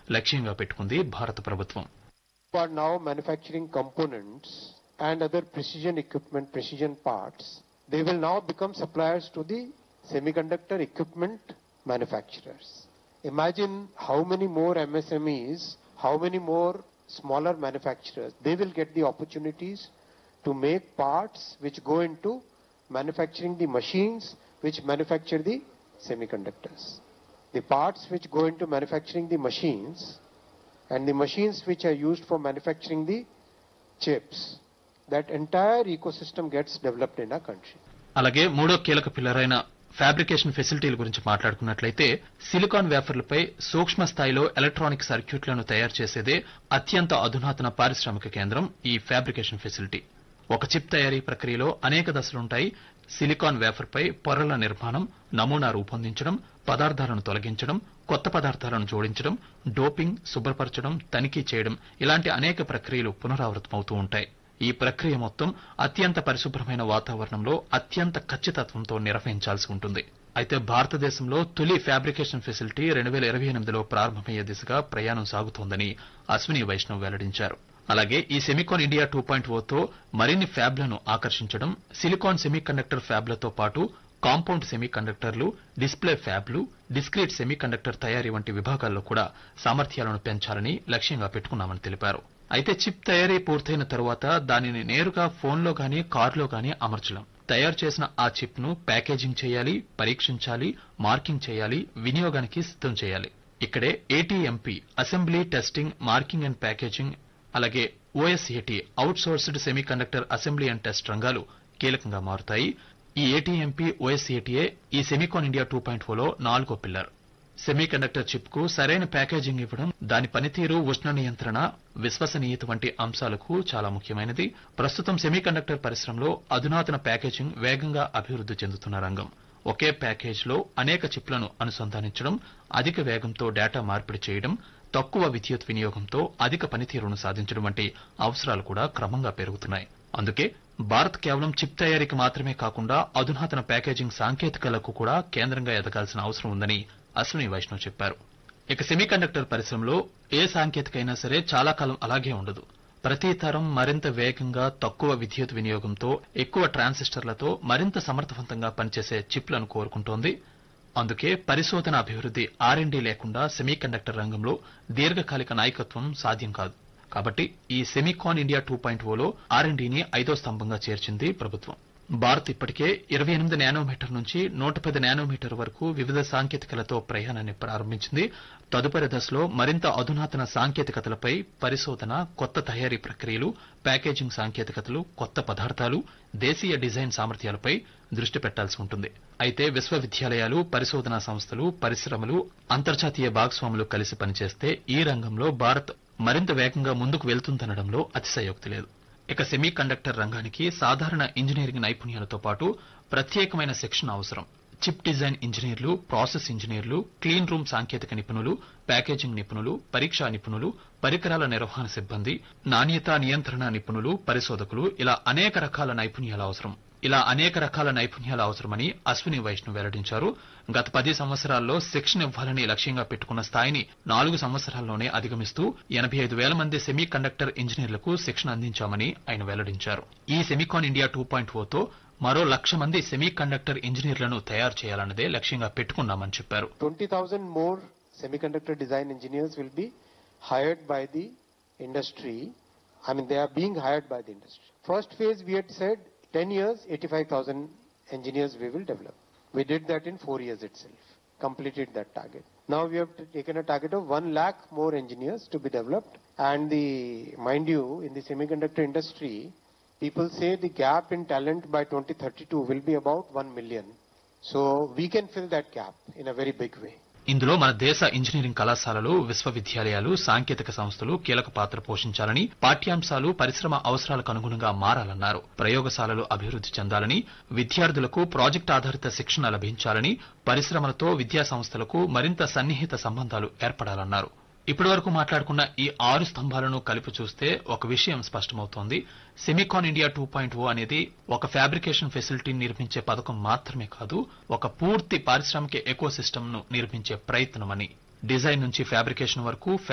లక్ష్యంగా పెట్టుకుంది భారత ప్రభుత్వం who are now manufacturing components and other precision equipment, precision parts, they will now become suppliers to the semiconductor equipment manufacturers. Imagine how many more MSMEs, how many more smaller manufacturers, they will get the opportunities to make parts which go into manufacturing the machines which manufacture the semiconductors. The parts which go into manufacturing the machines and the machines which are used for manufacturing the chips, that entire ecosystem gets developed in our country. అలాగే మూడో కీలక pillar అయిన fabrication ఫెసిలిటీల గురించి మాట్లాడుకున్నట్లయితే silicon వేఫర్లపై సూక్ష్మ స్థాయిలో electronic సర్క్యూట్లను తయారు చేసేదే అత్యంత అధునాతన పారిశ్రామిక కేంద్రం ఈ ఫ్యాబ్రికేషన్ ఫెసిలిటీ ఒక చిప్ తయారీ ప్రక్రియలో అనేక దశలుంటాయి సిలికాన్ వేఫర్ పై పొరల నిర్మాణం నమూనా రూపొందించడం పదార్థాలను తొలగించడం కొత్త పదార్థాలను జోడించడం డోపింగ్ శుభ్రపరచడం తనిఖీ చేయడం ఇలాంటి అనేక ప్రక్రియలు పునరావృతమవుతూ ఉంటాయి ఈ ప్రక్రియ మొత్తం అత్యంత పరిశుభ్రమైన వాతావరణంలో అత్యంత ఖచ్చితత్వంతో నిర్వహించాల్సి ఉంటుంది అయితే భారతదేశంలో తొలి ఫ్యాబ్రికేషన్ ఫెసిలిటీ రెండు వేల ఇరవై ఎనిమిదిలో ప్రారంభమయ్యే దిశగా ప్రయాణం సాగుతోందని అశ్విని వైష్ణవ్ వెల్లడించారు అలాగే ఈ సెమికాన్ ఇండియా టూ పాయింట్ ఓతో మరిన్ని ఫ్యాబ్లను ఆకర్షించడం సిలికాన్ సెమీకండక్టర్ ఫ్యాబ్లతో పాటు కాంపౌండ్ సెమీకండక్టర్లు డిస్ప్లే ఫ్యాబ్లు డిస్క్రీట్ సెమీకండక్టర్ తయారీ వంటి విభాగాల్లో కూడా సామర్థ్యాలను పెంచాలని లక్ష్యంగా పెట్టుకున్నామని తెలిపారు అయితే చిప్ తయారీ పూర్తయిన తరువాత దానిని నేరుగా ఫోన్లో గానీ కారులో గానీ అమర్చలేం తయారు చేసిన ఆ చిప్ ను ప్యాకేజింగ్ చేయాలి పరీక్షించాలి మార్కింగ్ చేయాలి వినియోగానికి సిద్ధం చేయాలి ఇక్కడే ATMP assembly testing marking and packaging అలాగే OSAT outsourced semiconductor assembly and test రంగాలు కీలకంగా మారుతాయి ఈ ఏటీఎంపీ ఓఎస్ఏటీఏ ఈ సెమీకాన్ ఇండియా టూ పాయింట్ లో నాలుగో పిల్లర్ సెమీకండక్టర్ చిప్ కు సరైన ప్యాకేజింగ్ ఇవ్వడం దాని పనితీరు ఉష్ణ నియంత్రణ విశ్వసనీయత వంటి అంశాలకు చాలా ముఖ్యమైనది ప్రస్తుతం సెమీకండక్టర్ పరిశ్రమలో అధునాతన ప్యాకేజింగ్ వేగంగా అభివృద్ధి చెందుతున్న రంగం ఒకే ప్యాకేజ్ లో అనేక చిప్లను అనుసంధానించడం అధిక వేగంతో డేటా మార్పిడి చేయడం తక్కువ విద్యుత్ వినియోగంతో అధిక పనితీరును సాధించడం వంటి అవసరాలు కూడా క్రమంగా పెరుగుతున్నాయి అందుకే భారత్ కేవలం చిప్ తయారీకి మాత్రమే కాకుండా అధునాతన ప్యాకేజింగ్ సాంకేతికలకు కూడా కేంద్రంగా ఎదగాల్సిన అవసరం ఉందని అశ్విని వైష్ణవ్ చెప్పారు ఇక సెమీకండక్టర్ పరిశ్రమలో ఏ సాంకేతిక అయినా సరే చాలా కాలం అలాగే ఉండదు ప్రతి తరం మరింత వేగంగా తక్కువ విద్యుత్ వినియోగంతో ఎక్కువ ట్రాన్సిస్టర్లతో మరింత సమర్థవంతంగా పనిచేసే చిప్లను కోరుకుంటోంది అందుకే పరిశోధన అభివృద్ధి ఆర్ఎండీ లేకుండా సెమీకండక్టర్ రంగంలో దీర్ఘకాలిక నాయకత్వం సాధ్యం కాదు కాబట్టి ఈ సెమీకాన్ ఇండియా టూ పాయింట్ ఓలో ఆర్ఎండీని ఐదో స్తంభంగా చేర్చింది ప్రభుత్వం భారత్ ఇప్పటికే ఇరవై ఎనిమిది నానోమీటర్ నుంచి నూట పది నానోమీటర్ వరకు వివిధ సాంకేతికలతో ప్రయాణాన్ని ప్రారంభించింది తదుపరి దశలో మరింత అధునాతన సాంకేతికతలపై పరిశోధన కొత్త తయారీ ప్రక్రియలు ప్యాకేజింగ్ సాంకేతికతలు కొత్త పదార్థాలు దేశీయ డిజైన్ సామర్థ్యాలపై దృష్టి పెట్టాల్సి ఉంటుంది అయితే విశ్వవిద్యాలయాలు పరిశోధనా సంస్థలు పరిశ్రమలు అంతర్జాతీయ భాగస్వాములు కలిసి పనిచేస్తే ఈ రంగంలో భారత్ మరింత వేగంగా ముందుకు వెళ్తుందనడంలో అతిశయోక్తి లేదు ఇక సెమీ కండక్టర్ రంగానికి సాధారణ ఇంజనీరింగ్ నైపుణ్యాలతో పాటు ప్రత్యేకమైన శిక్షణ అవసరం చిప్ డిజైన్ ఇంజనీర్లు ప్రాసెస్ ఇంజనీర్లు క్లీన్ రూమ్ సాంకేతిక నిపుణులు ప్యాకేజింగ్ నిపుణులు పరీక్షా నిపుణులు పరికరాల నిర్వహణ సిబ్బంది నాణ్యత నియంత్రణ నిపుణులు పరిశోధకులు ఇలా అనేక రకాల నైపుణ్యాల అవసరం ఇలా అనేక రకాల నైపుణ్యాలు అవసరమని అశ్విని వైష్ణవ్ వెల్లడించారు గత పది సంవత్సరాల్లో శిక్షణ ఇవ్వాలని లక్ష్యంగా పెట్టుకున్న స్థాయిని నాలుగు సంవత్సరాల్లోనే అధిగమిస్తూ ఎనభై ఐదు వేల మంది సెమీ కండక్టర్ ఇంజనీర్లకు శిక్షణ అందించామని ఆయన వెల్లడించారు ఈ సెమీకాన్ ఇండియా టూ పాయింట్ ఓతో మరో లక్ష మంది సెమీ కండక్టర్ ఇంజనీర్లను తయారు చేయాలన్నదే లక్ష్యంగా పెట్టుకున్నామని చెప్పారు 20,000 more semiconductor design engineers will be hired by the industry. I mean, they are being hired by the industry. First phase, we had said 10 years, 85,000 engineers we will develop. We did that in four years itself, completed that target. Now we have taken a target of 1 lakh more engineers to be developed. And the, mind you, in the semiconductor industry, people say the gap in talent by 2032 will be about 1 million. So we can fill that gap in a very big way. ఇందులో మన దేశ engineering కళాశాలలు విశ్వవిద్యాలయాలు సాంకేతిక సంస్థలు కీలక పాత్ర పోషించాలని పాఠ్యాంశాలు పరిశ్రమ అవసరాలకు అనుగుణంగా మారాలన్నారు ప్రయోగశాలలు అభివృద్ధి చెందాలని విద్యార్థులకు ప్రాజెక్ట్ ఆధారిత శిక్షణ లభించాలని పరిశ్రమలతో విద్యా సంస్థలకు మరింత సన్నిహిత సంబంధాలు ఏర్పడాలన్నారు ఇప్పటి వరకు మాట్లాడుకున్న ఈ ఆరు స్తంభాలను కలిపి చూస్తే ఒక విషయం స్పష్టమవుతోంది semicon India two point O అనేది ఒక ఫ్యాబ్రికేషన్ ఫెసిలిటీని నిర్మించే పథకం మాత్రమే కాదు ఒక పూర్తి పారిశ్రామిక ఎకో ను నిర్మించే ప్రయత్నమని డిజైన్ నుంచి ఫ్యాబ్రికేషన్ వరకు